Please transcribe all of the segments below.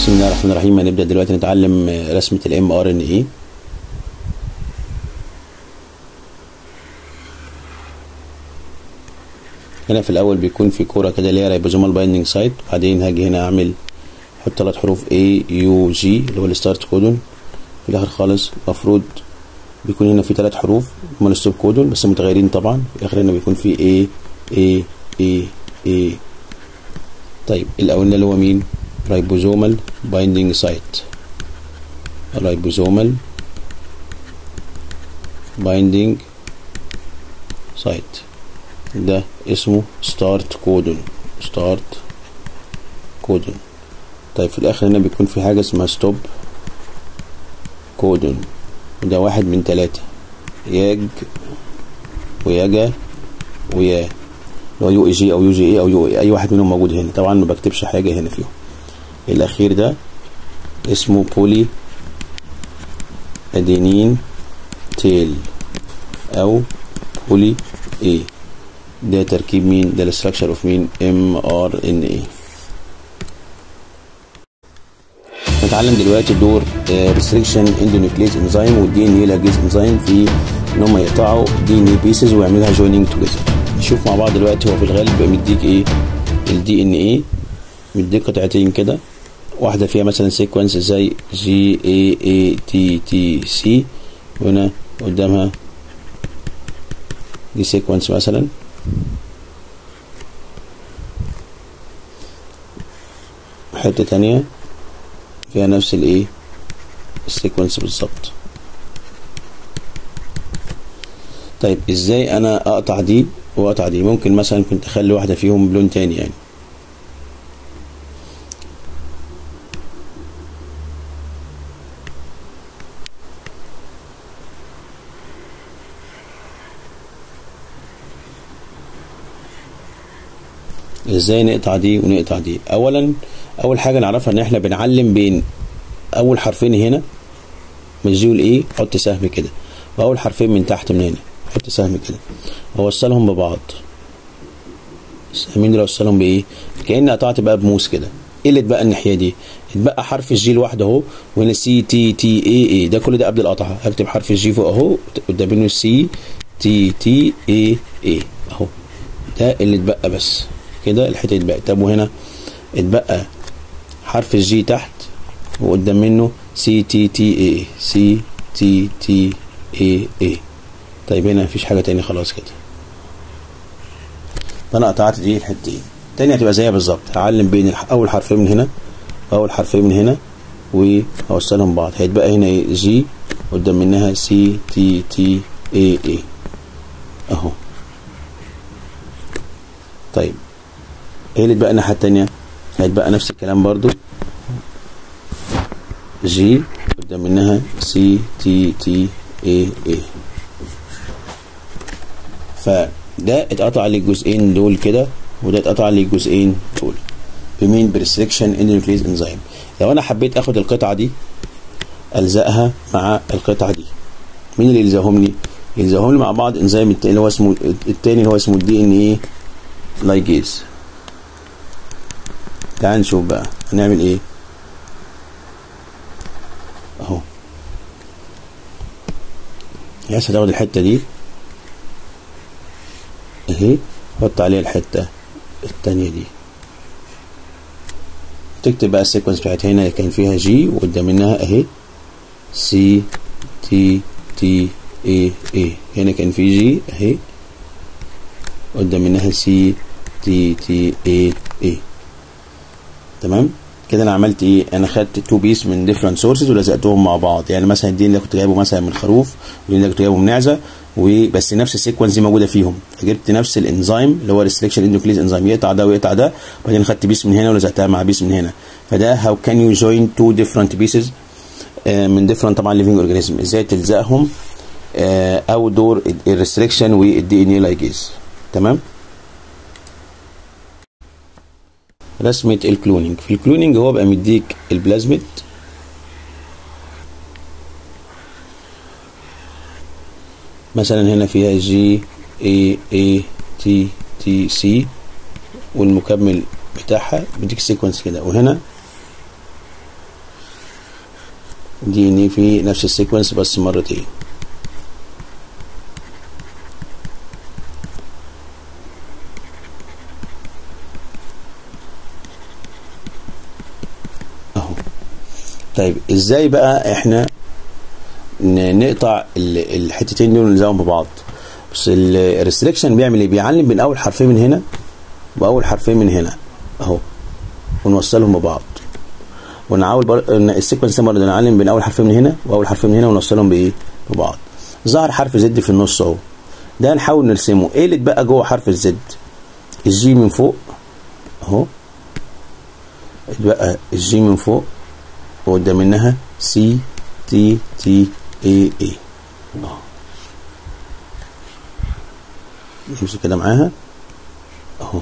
بسم الله الرحمن الرحيم هنبدأ دلوقتي نتعلم رسمة الام ار ان اي هنا في الأول بيكون في كورة كده اللي هي رايبوزومال بايندنج سايت وبعدين هاجي هنا أعمل أحط تلات حروف A U G اللي هو الستارت كودون في الآخر خالص المفروض بيكون هنا في تلات حروف هما الستوب كودون بس متغيرين طبعا في الآخر هنا بيكون في A A A A طيب الأولاني اللي هو مين؟ رايبوزومال بايندنج سايت رايبوزومال بايندنج سايت ده اسمه ستارت كودون ستارت كودون طيب في الاخر هنا بيكون في حاجة اسمها ستوب كودون وده واحد من تلاتة ياج وياجا ويا اللي هو يو اي جي او يو جي اي او يو اي اي واحد منهم موجود هنا طبعا ما بكتبش حاجة هنا فيهم الاخير ده اسمه بولي ادينين تيل او بولي اي ده تركيب مين ده الاستراكشر اوف مين ام ار ان اي نتعلم دلوقتي دور ريستريكشن اندونيوكليز انزيم والدي ان اي لاجيز انزيم في ان هم يقطعوا دي ان اي بيسز ويعملها جويننج توجذر نشوف مع بعض دلوقتي هو في الغالب بيبقى مديك ايه الدي ان اي مديك قطعتين كده واحده فيها مثلا سيكونس زي جي اي اي تي تي سي وهنا قدامها دي سيكونس مثلا حته تانية فيها نفس الايه السيكونس بالظبط طيب ازاي انا اقطع دي واقطع دي ممكن مثلا كنت اخلي واحده فيهم بلون تاني يعني ازاي نقطع دي ونقطع دي اولا اول حاجه نعرفها ان احنا بنعلم بين اول حرفين هنا من جي والاي حط سهم كده واول حرفين من تحت من هنا حط سهم كده واوصلهم ببعض السهمين دول اوصلهم بايه كاني قطعت بقى بموس كده ايه اللي اتبقى الناحيه دي اتبقى حرف الجي لوحده اهو وهنا سي تي تي اي اي ده كل ده قبل القطعه هكتب حرف الجي فوق اهو قدام منه سي تي تي اي اي اهو ده اللي اتبقى بس كده الحته اتبقى طب وهنا اتبقى حرف الجي تحت وقدام منه سي تي تي اي سي تي تي اي اي طيب هنا مفيش حاجه تاني خلاص كده فانا قطعت دي الحتتين تاني هتبقى زيها بالظبط هعلم بين اول حرفين من هنا واول حرفين من هنا واوصلهم بعض هيتبقى هنا ايه جي قدام منها سي تي تي اي اي اهو طيب ايه اللي اتبقى الناحيه التانية هيتبقى نفس الكلام برضو جي قدام منها سي تي تي اي اي فده اتقطع لي الجزئين دول كده وده اتقطع لي الجزئين دول بمين بريستريكشن اندونيوكليز انزيم لو انا حبيت اخد القطعه دي الزقها مع القطعه دي مين اللي يلزقهم لي يلزقهم لي مع بعض انزيم التاني اللي هو اسمه التاني اللي هو اسمه الدي ان ايه لايجيز تعال نشوف بقى هنعمل ايه اهو ياس هتاخد الحته دي اهي حط عليها الحته التانية دي تكتب بقى السيكونس بتاعت هنا كان فيها جي وقدام منها اهي سي تي تي اي اي هنا كان في جي اهي قدام منها سي تي تي اي اي تمام كده انا عملت ايه انا خدت تو بيس من ديفرنت سورسز ولزقتهم مع بعض يعني مثلا دي اللي كنت جايبه مثلا من خروف ودي اللي كنت جايبه من نعزه وبس نفس السيكونس دي موجوده فيهم فجبت نفس الانزيم اللي هو الريستريكشن اندوكليز انزيم يقطع ده ويقطع ده وبعدين خدت بيس من هنا ولزقتها مع بيس من هنا فده هاو كان يو جوين تو ديفرنت بيسز من ديفرنت طبعا ليفنج اورجانيزم ازاي تلزقهم او دور الريستريكشن والدي ان اي لايجيز تمام رسمة الكلونينج في الكلونينج هو بقى مديك البلازميد مثلا هنا فيها جي اي اي تي تي سي والمكمل بتاعها بيديك سيكونس كده وهنا دي ان في نفس السيكونس بس مرتين اهو طيب ازاي بقى احنا نقطع الحتتين دول ونلزقهم ببعض بس الريستريكشن بيعمل ايه بيعلم بين اول حرفين من هنا واول حرفين من هنا اهو ونوصلهم ببعض ونعاول بر... السيكونس برضه نعلم بين اول حرفين من هنا واول حرفين من هنا ونوصلهم بايه ببعض ظهر حرف زد في النص اهو ده نحاول نرسمه ايه اللي اتبقى جوه حرف الزد الجي من فوق اهو اتبقى الجي من فوق وقدام منها سي تي تي اي اي اهو نمشي كده معاها اهو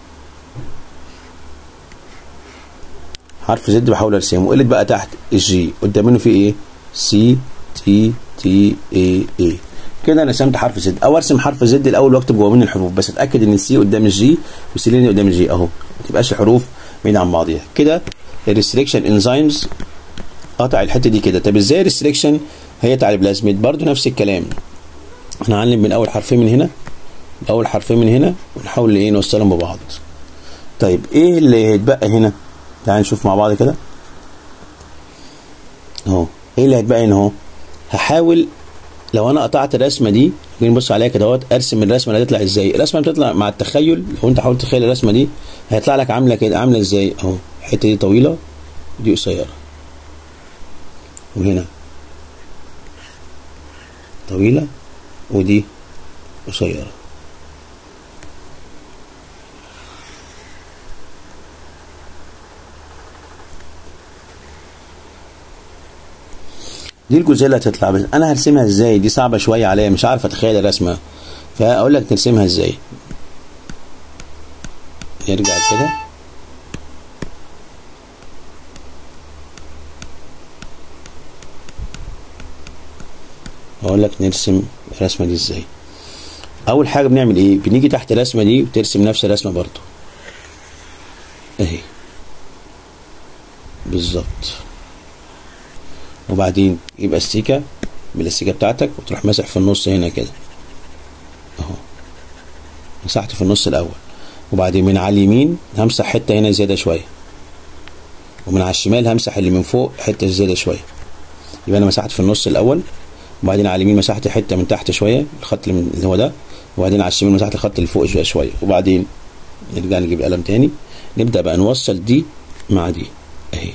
حرف زد بحاول ارسمه قلت بقى تحت الجي قدام منه في ايه سي تي تي اي اي كده انا رسمت حرف زد او ارسم حرف زد الاول واكتب جوه منه الحروف بس اتاكد ان السي قدام الجي والسي قدام الجي اهو ما تبقاش الحروف بعيده عن بعضيها كده الريستريكشن انزيمز قطع الحته دي كده طب ازاي الريستريكشن هيقطع البلازميد برضو نفس الكلام هنعلم من اول حرفين من هنا اول حرفين من هنا ونحاول ايه نوصلهم ببعض طيب ايه اللي هيتبقى هنا تعال نشوف مع بعض كده اهو ايه اللي هيتبقى هنا اهو هحاول لو انا قطعت الرسمه دي نبص عليها كده اهوت ارسم الرسمه اللي هتطلع ازاي الرسمه بتطلع مع التخيل لو انت حاولت تتخيل الرسمه دي هيطلع لك عامله كده عامله ازاي اهو الحته دي طويله دي قصيره وهنا طويله ودي قصيره دي الجزئيه اللي هتطلع بس انا هرسمها ازاي دي صعبه شويه عليا مش عارف اتخيل الرسمه فاقول لك نرسمها ازاي نرجع كده اقول لك نرسم الرسمه دي ازاي اول حاجه بنعمل ايه بنيجي تحت الرسمه دي وترسم نفس الرسمه برضو اهي بالظبط وبعدين يبقى السيكة بالاستيكة بتاعتك وتروح ماسح في النص هنا كده اهو مسحت في النص الاول وبعدين من على اليمين همسح حتة هنا زيادة شوية ومن على الشمال همسح اللي من فوق حتة زيادة شوية يبقى انا مسحت في النص الاول وبعدين على اليمين مسحت حتة من تحت شوية الخط اللي هو ده وبعدين على الشمال مسحت الخط اللي فوق شوية شوية وبعدين نرجع نجيب القلم تاني نبدأ بقى نوصل دي مع دي اهي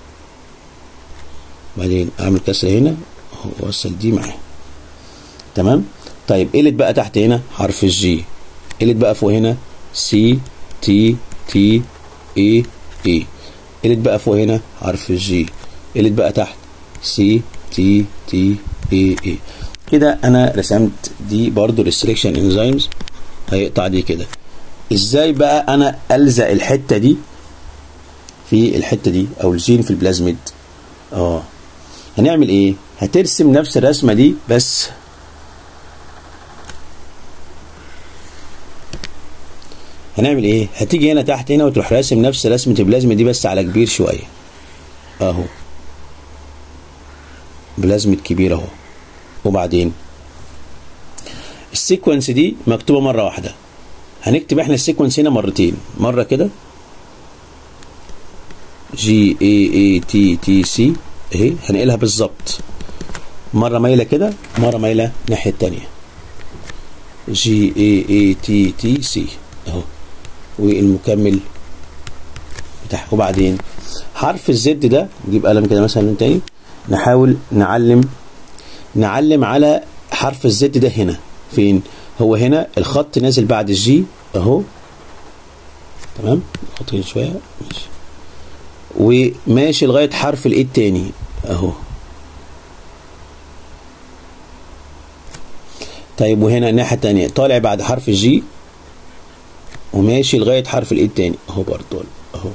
بعدين اعمل كسر هنا واوصل دي معاه تمام طيب ايه اللي بقى تحت هنا حرف الجي ايه اللي بقى فوق هنا سي تي تي اي اي اللي بقى فوق هنا حرف الجي اللي بقى تحت سي تي تي اي اي كده انا رسمت دي برضو ريستريكشن انزيمز هيقطع دي كده ازاي بقى انا الزق الحته دي في الحته دي او الجين في البلازميد اه هنعمل ايه هترسم نفس الرسمه دي بس هنعمل ايه هتيجي هنا تحت هنا وتروح راسم نفس رسمه البلازما دي بس على كبير شويه اهو بلازمة كبير اهو وبعدين السيكونس دي مكتوبه مره واحده هنكتب احنا السيكونس هنا مرتين مره كده جي اي اي تي تي سي اهي هنقلها بالظبط مره مايله كده مره مايله الناحيه التانية جي اي اي تي تي سي اهو والمكمل بتاعها وبعدين حرف الزد ده نجيب قلم كده مثلا تاني نحاول نعلم نعلم على حرف الزد ده هنا فين هو هنا الخط نازل بعد الجي اهو تمام نحط هنا شويه ماشي وماشي لغايه حرف الاي التاني اهو طيب وهنا الناحيه التانيه طالع بعد حرف الجي وماشي لغايه حرف الاي التاني اهو برضه اهو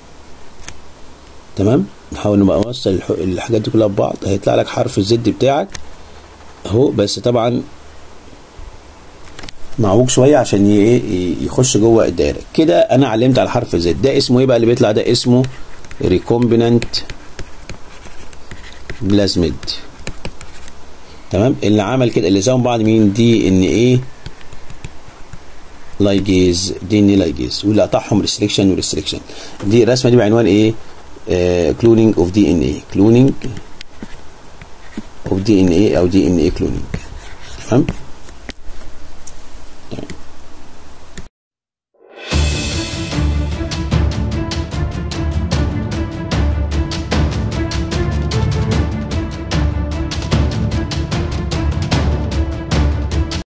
تمام نحاول نبقى نوصل الحاجات دي كلها ببعض هيطلع لك حرف الزد بتاعك اهو بس طبعا معوج شويه عشان يخش جوه الدايره كده انا علمت على حرف زد ده اسمه ايه بقى اللي بيطلع ده اسمه ريكومبيننت بلازميد تمام اللي عمل كده اللي ساووا بعض مين دي ان ايه لايجيز دي ان ايه لايجيز واللي قطعهم ريستريكشن وريستريكشن دي الرسمه دي بعنوان ايه كلونينج اوف دي ان ايه كلونينج اوف دي ان ايه او دي ان ايه كلونينج تمام